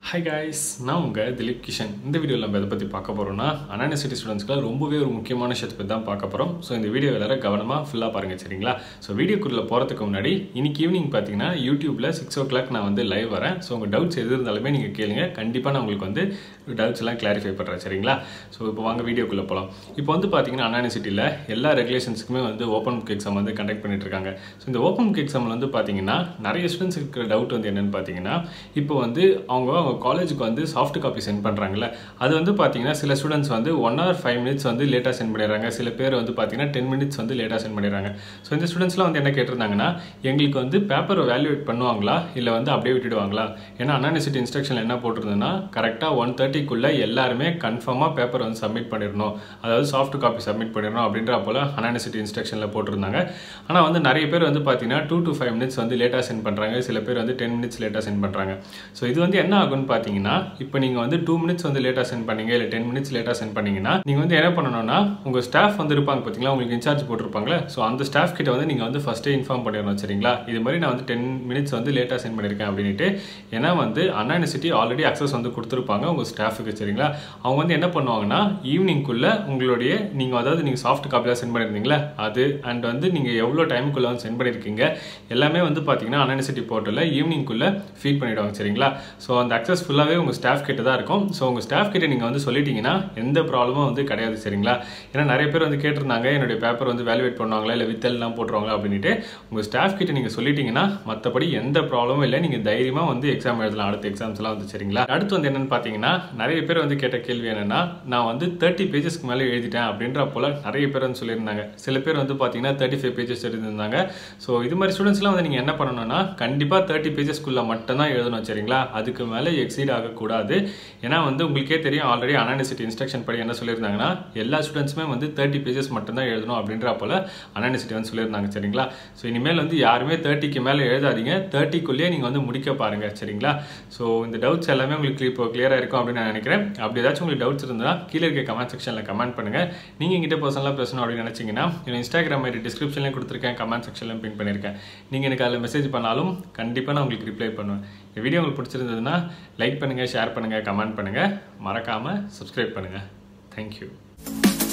hi guys நான் உங்கள் திலீப் கிஷன் இந்த வீடியோவில் நம்ம எதை பற்றி பார்க்க போகிறோம்னா அனானிசிட்டி ஸ்டூடெண்ட்ஸ்க்குலாம் ரொம்பவே ஒரு முக்கியமான விஷயத்தை பற்றி தான் பார்க்க போகிறோம் ஸோ இந்த வீடியோ எல்லாரும் கவனமாக ஃபுல்லாக பாருங்கள் சரிங்களா ஸோ வீடியோக்குள்ளே போகிறதுக்கு முன்னாடி இன்னைக்கு ஈவினிங் பார்த்தீங்கன்னா யூடியூப்பில் சிக்ஸ் ஓ கிளாக் நான் வந்து லைவ் வரேன் ஸோ உங்கள் டவுட்ஸ் எது இருந்தாலுமே நீங்கள் கேளுங்க கண்டிப்பாக நான் உங்களுக்கு வந்து டவுட்ஸ் எல்லாம் கிளாரிஃபை பண்ணுறேன் சரிங்களா ஸோ இப்போ வாங்க வீடியோக்குள்ளே போகலாம் இப்போ வந்து பார்த்தீங்கன்னா அனானிசிட்டியில் எல்லா ரெகுலேஷன்ஸுக்குமே வந்து ஓப்பன் புக் எக்ஸாம் வந்து கண்டக்ட் பண்ணிட்டு இருக்காங்க ஸோ இந்த ஓப்பன் புக் எக்ஸாமில் வந்து பார்த்தீங்கன்னா நிறைய ஸ்டூடெண்ட்ஸ் இருக்கிற டவுட் வந்து என்னென்னு பார்த்தீங்கன்னா இப்போ வந்து அவங்க அவங்க காலேஜுக்கு வந்து சாஃப்ட் காப்பி சென்ட் பண்ணுறாங்கல்ல அது வந்து பார்த்தீங்கன்னா சில ஸ்டூடெண்ட்ஸ் வந்து ஒன் ஹவர் ஃபைவ் மினிட்ஸ் வந்து லேட்டாக சென்ட் பண்ணிடுறாங்க சில பேர் வந்து பார்த்தீங்கன்னா டென் மினிட்ஸ் வந்து லேட்டாக சென்ட் பண்ணிடுறாங்க ஸோ இந்த ஸ்டூடெண்ட்ஸ்லாம் வந்து என்ன கேட்டிருந்தாங்கன்னா எங்களுக்கு வந்து பேப்பரை வேல்யூவேட் பண்ணுவாங்களா இல்லை வந்து அப்படியே விட்டுடுவாங்களா ஏன்னா அனானிசிட்டி இன்ஸ்ட்ரக்ஷன் என்ன போட்டிருந்ததுன்னா கரெக்டாக ஒன் தேர்ட்டிக்குள்ளே எல்லாருமே கன்ஃபார்மாக பேப்பர் வந்து சப்மிட் பண்ணிடணும் அதாவது சாஃப்ட் காப்பி சப்மிட் பண்ணிடணும் அப்படின்ற போல் அனானிசிட்டி இன்ஸ்ட்ரக்ஷனில் போட்டிருந்தாங்க ஆனால் வந்து நிறைய பேர் வந்து பார்த்தீங்கன்னா டூ டு ஃபைவ் மினிட்ஸ் வந்து லேட்டாக சென்ட் பண்ணுறாங்க சில பேர் வந்து டென் மினிட்ஸ் லேட்டாக சென்ட் பண்ணுறாங்க ஸோ இது வந்து என்ன ஆகும்னு பார்த்தீங்கன்னா இப்போ நீங்கள் வந்து டூ மினிட்ஸ் வந்து லேட்டாக சென்ட் பண்ணீங்க இல்லை டென் மினிட்ஸ் லேட்டாக சென்ட் பண்ணீங்கன்னா நீங்கள் வந்து என்ன பண்ணணும்னா உங்கள் ஸ்டாஃப் வந்து இருப்பாங்க பார்த்தீங்களா உங்களுக்கு இன்சார்ஜ் போட்டிருப்பாங்களே ஸோ அந்த ஸ்டாஃப் கிட்ட வந்து நீங்கள் வந்து ஃபஸ்ட்டே இன்ஃபார்ம் பண்ணிடணும் சரிங்களா இது மாதிரி நான் வந்து டென் மினிட்ஸ் வந்து லேட்டாக சென்ட் பண்ணியிருக்கேன் அப்படின்ட்டு ஏன்னா வந்து அன்யூனிவர்சிட்டி ஆல்ரெடி அக்சஸ் வந்து கொடுத்துருப்பாங்க உங்கள் ஸ்டாஃபுக்கு சரிங்களா அவங்க வந்து என்ன பண்ணுவாங்கன்னா ஈவினிங்குள்ளே உங்களுடைய நீங்கள் அதாவது நீங்கள் சாஃப்ட் காப்பியாக சென்ட் பண்ணியிருந்தீங்களா அது அண்ட் வந்து நீங்கள் எவ்வளோ டைமுக்குள்ளே வந்து சென்ட் பண்ணியிருக்கீங்க எல்லாமே வந்து பார்த்தீங்கன்னா அன்யூனிவர்சிட்டி போர்ட்டலில் ஈவினிங்குள்ளே ஃபீட் பண்ணிவிடுவாங்க சரிங்களா ஸோ அந்த அக்சஸ் ஃபுல்லாகவே உங்கள் ஸ்டாஃப் கிட்ட தான் இருக்கும் ஸோ உங்கள் ஸ்டாஃப் கிட்ட நீங்கள் வந்து சொல்லிட்டீங்கன்னா எந்த ப்ராப்ளமும் வந்து கிடையாது சரிங்களா ஏன்னா நிறைய பேர் வந்து கேட்டிருந்தாங்க என்னுடைய பேப்பர் வந்து வேல்யூவேட் பண்ணுவாங்களா இல்லை வித்தல்லாம் போட்டுருவாங்களா அப்படின்ட்டு உங்கள் ஸ்டாஃப் கிட்ட நீங்கள் சொல்லிட்டீங்கன்னா மற்றபடி எந்த ப்ராப்ளமும் இல்லை நீங்கள் தைரியமாக வந்து எக்ஸாம் எழுதலாம் அடுத்த எக்ஸாம்ஸ்லாம் வந்து சரிங்களா அடுத்து வந்து என்னென்னு பார்த்தீங்கன்னா நிறைய பேர் வந்து கேட்ட கேள்வி என்னென்னா நான் வந்து தேர்ட்டி பேஜஸ்க்கு மேலே எழுதிட்டேன் அப்படின்ற போல் நிறைய பேர் வந்து சொல்லியிருந்தாங்க சில பேர் வந்து பார்த்தீங்கன்னா தேர்ட்டி ஃபைவ் பேஜஸ் எழுதியிருந்தாங்க ஸோ இது மாதிரி ஸ்டூடெண்ட்ஸ்லாம் வந்து நீங்கள் என்ன பண்ணணும்னா கண்டிப்பாக தேர்ட்டி பேஜஸ்க்குள்ளே மட்டும்தான் எழுதணும் சரிங்களா அதுக்கு மேலே எக்ஸீட் ஆகக்கூடாது ஏன்னா வந்து உங்களுக்கே தெரியும் ஆல்ரெடி அனானிசிட்டி இன்ஸ்ட்ரக்ஷன் படி என்ன சொல்லியிருந்தாங்கன்னா எல்லா ஸ்டூடெண்ட்ஸுமே வந்து தேர்ட்டி பேஜஸ் மட்டும்தான் எழுதணும் அப்படின்ற போல் அனானிசிட்டி வந்து சொல்லியிருந்தாங்க சரிங்களா ஸோ இனிமேல் வந்து யாருமே தேர்ட்டிக்கு மேலே எழுதாதீங்க தேர்ட்டிக்குள்ளேயே நீங்கள் வந்து முடிக்க பாருங்கள் சரிங்களா ஸோ இந்த டவுட்ஸ் எல்லாமே உங்களுக்கு இப்போ கிளியராக இருக்கும் அப்படின்னு நான் நினைக்கிறேன் அப்படி ஏதாச்சும் உங்களுக்கு டவுட்ஸ் இருந்தால் கீழே இருக்க கமெண்ட் செக்ஷனில் கமெண்ட் பண்ணுங்கள் நீங்கள் எங்கிட்ட பர்சனலாக பேசணும் அப்படின்னு நினச்சிங்கன்னா என்னோட இன்ஸ்டாகிராம் ஐடி டிஸ்கிரிப்ஷன்லேயும் கொடுத்துருக்கேன் கமெண்ட் செக்ஷன்லையும் பின் பண்ணியிருக்கேன் நீங்கள் எனக்கு அதில் மெசேஜ் பண்ணாலும் கண்டிப்பாக நான் உங்களுக்கு ரிப்ளை பண்ணுவேன் இந்த வீடியோ உங்களுக்கு பிடிச்சிருந்ததுன்னா லைக் பண்ணுங்கள் ஷேர் பண்ணுங்கள் கமெண்ட் பண்ணுங்கள் மறக்காமல் சப்ஸ்கிரைப் பண்ணுங்கள் தேங்க்யூ